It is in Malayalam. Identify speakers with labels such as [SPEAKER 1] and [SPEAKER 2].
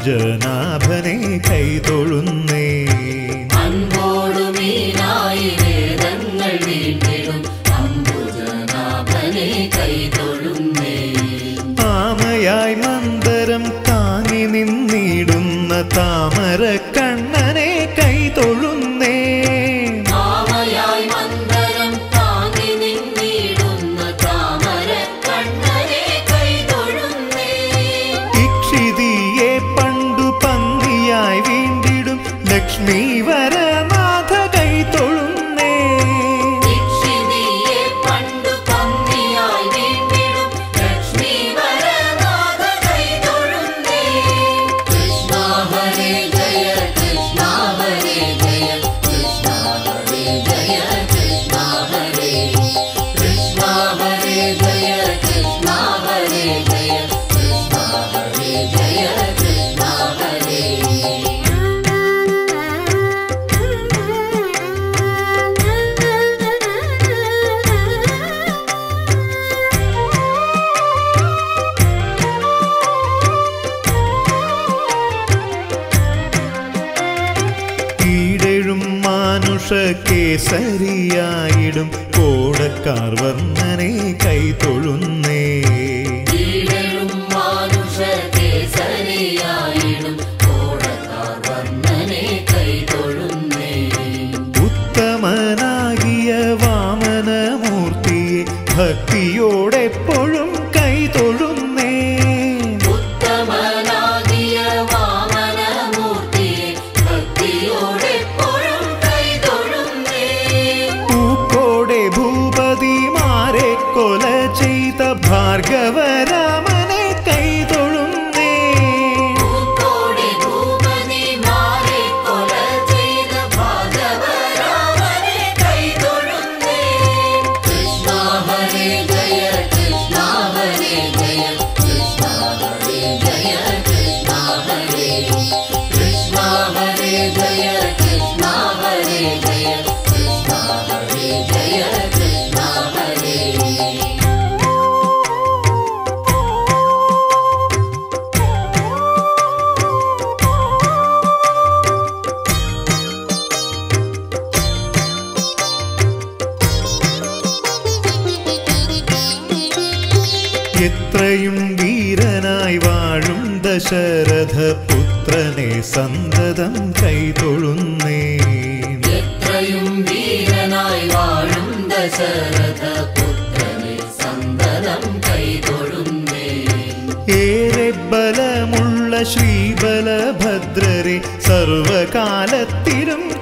[SPEAKER 1] അംബുജനാഭനെ കൈതൊഴുന്നേ
[SPEAKER 2] അൻപോടുമീനായി വേദങ്ങൾ വീണ്ടിടും അംബുജനാഭനെ കൈതൊഴുന്നേ
[SPEAKER 1] ആമയായി മന്ദരം താങ്ങി നിന്നിടുന്ന താമര കണ്ണനെ കൈതൊഴുന്നേ
[SPEAKER 2] ആമയായി മന്ദരം താങ്ങി നിന്നിടുന്ന താമര കണ്ണനെ കൈതൊഴുന്നേ
[SPEAKER 1] ഇക്ഷിതിയെ പണ്ടു പന്നിയായി വീണ്ടിടും ലക്ഷ്മി വരനാഥ കൈതൊഴുന്നേ
[SPEAKER 2] ദീക്ഷിതിയെ പണ്ടു പന്നിയായി വീണ്ടിടും ലക്ഷ്മി വരനാഥ കൈതൊഴുന്നേ കൃഷ്ണ ഹരേ ജയ കൃഷ്ണ ഹരേ ജയ കൃഷ്ണ ഹരേ ജയ കൃഷ്ണ ഹരേ കൃഷ്ണ ഹരേ ജയ കൃഷ്ണ ഹരേ ജയ കൃഷ്ണ ഹരേ ജയ കൃഷ്ണ ഹരേ
[SPEAKER 1] കീഴെഴും മാനുഷ കേസരിയായിടും കോടക്കാർ വർണ്ണനെ കൈതൊഴുന്നേ
[SPEAKER 2] കീഴഴും മാനുഷ കേസരിയായിടും കോടക്കാർ വർണ്ണനെ കൈതൊഴുന്നേ
[SPEAKER 1] ഉത്തമനാകിയ വാമനമൂർത്തിയെ ഭക്തിയോടെപ്പോഴും കൈതൊഴുന്നേ
[SPEAKER 2] ഉത്തമനാകിയ വാമനമൂർത്തിയെ ഭക്തിയോടെപ്പോഴും കൈതൊഴുന്നേ
[SPEAKER 1] പൂക്കോടെ ഭൂപതിമാരെ കൊല ചെയ്ത ഭാർഗവരാമനെ കൈതൊഴുന്നേ
[SPEAKER 2] പൂക്കോടി ഭൂപതിമാരെ കൊല ചെയ്ത ഭാഗവരാമനെ കൈതൊഴുന്നേ കൃഷ്ണ ഹരേ ജയ കൃഷ്ണ ഹരേ ജയ കൃഷ്ണ ഹരേ ജയ കൃഷ്ണ ഹരേ കൃഷ്ണ ഹരേ ജയ കൃഷ്ണ ഹരേ ജയ കൃഷ്ണ ഹരേ ജയ കൃഷ്ണ ഹരേ
[SPEAKER 1] എത്രയും വീരനായി വാഴും ദശരഥ പുത്രനെ സന്തതം കൈതൊഴുന്നേ
[SPEAKER 2] എത്രയും വീരനായി വാഴും ദശരഥ പുത്രനെ സന്തതം കൈതൊഴുന്നേ
[SPEAKER 1] ഏറെ ബലമുള്ള ശ്രീബലഭദ്രരെ സർവകാലത്തിലും